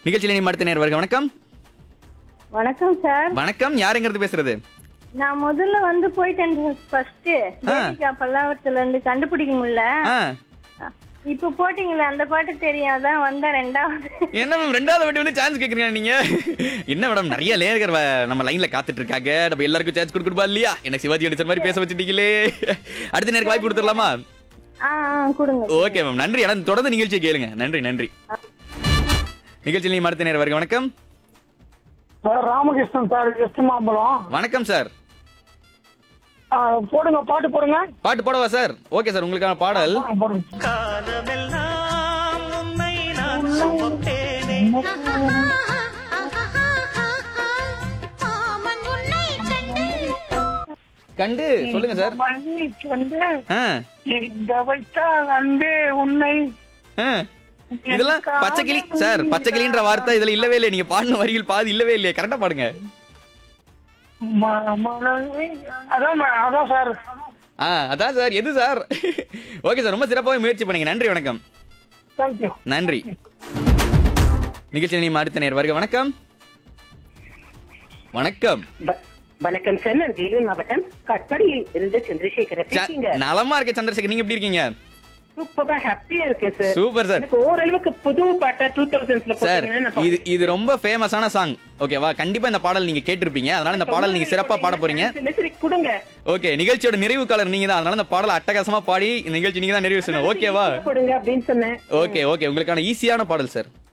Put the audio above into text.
நிகழ்ச்சியில் நீ அடுத்த நேர் வருக வணக்கம் வணக்கம் சார் வணக்கம் யாருங்கிறது பேசுறது நான் முதல்ல வந்து போயிட்டேன் ஃபர்ஸ்ட் தேவிகா பல்லாவரத்துல இருந்து கண்டுபிடிக்க முடியல ஆ இப்ப போட்டீங்களே அந்த பாட்டு தெரியும் அதான் வந்தேன் ரெண்டாவது என்ன மேம் ரெண்டாவது வாட்டி வந்து சான்ஸ் கேக்குறீங்க நீங்க என்ன மேடம் நிறைய லேயர் நம்ம லைன்ல காத்துட்டு இருக்காங்க நம்ம எல்லாருக்கும் சான்ஸ் கொடுக்கணுமா இல்லையா எனக்கு சிவாஜி அடிச்ச மாதிரி பேச வச்சுட்டீங்களே அடுத்த நேருக்கு வாய்ப்பு கொடுத்துடலாமா ஆ ஆ, கொடுங்க ஓகே மேம் நன்றி ஆனா தொடர்ந்து நிகழ்ச்சியை கேளுங்க நன்றி நன்றி நிகழ்ச்சியில் நீ அடுத்த நேரம் வருக வணக்கம் sir Ramakrishnan sir West Mambalam வணக்கம் சார் ஆ, போடுங்க பாட்டு போடுங்க பாட்டு போடவா சார் ஓகே சார் உங்களுக்கான பாடல் ஆ, போடுங்க காலமெல்லாம் உன்னை நான் சுமப்பேனே ஆமன் உன்னை கண்டு கண்டு சொல்லுங்க சார் மன்னிக்கு வந்து ஆ, இந்த வைத்தால் அன்பே உன்னை ஆ. இதெல்லாம் பச்சைக்கிளி சார் பச்சைக்கிளின்ற வார்த்தை இதுல இல்லவே இல்லை நீங்க பாடின வரிகள் பாதி இல்லவே இல்லையே கரெக்டா பாடுங்க ம- மலரே. அதான் ம- அதான் சார் ஆ அதான் சார் எது சார் ஓகே சார் ரொம்ப சிறப்பாக முயற்சி பண்ணீங்க நன்றி வணக்கம் தேங்க்யூ நன்றி நிகழ்ச்சி நீ அடுத்த நேர் வருக வணக்கம் வணக்கம் வ- வணக்கம் சார் நான் வேலூர் மாவட்டம் கட்படியில் இருந்து சந்திரசேகர ச- பேசுங்க நலமா இருக்க சந்திரசேகர் நீங்க எப்படி இருக்கீங்க சூப்பரா ஹாப்பியா இருக்கேன் சார் சூப்பர் சார் எனக்கு ஓரளவுக்கு புது பாட்டா டூ தௌசண்ட்ஸ்ல சார் இது இது ரொம்ப ஃபேமஸான சாங் ஓகேவா கண்டிப்பா இந்த பாடல் நீங்க கேட்டிருப்பீங்க அதனால இந்த பாடல் நீங்க சிறப்பா பாட போறீங்க சரி கொடுங்க ஓகே நிகழ்ச்சியோட நிறைவு காலர் நீங்க தான் அதனால இந்த பாடல் அட்டகாசமா பாடி இந்த நிகழ்ச்சி நீங்க தான் நிறைவு செய்யணும் ஓகேவா கொடுங்க அப்படின்னு சொன்னேன் ஓகே ஓகே உங்களுக்கான ஈஸியான பாடல் சார்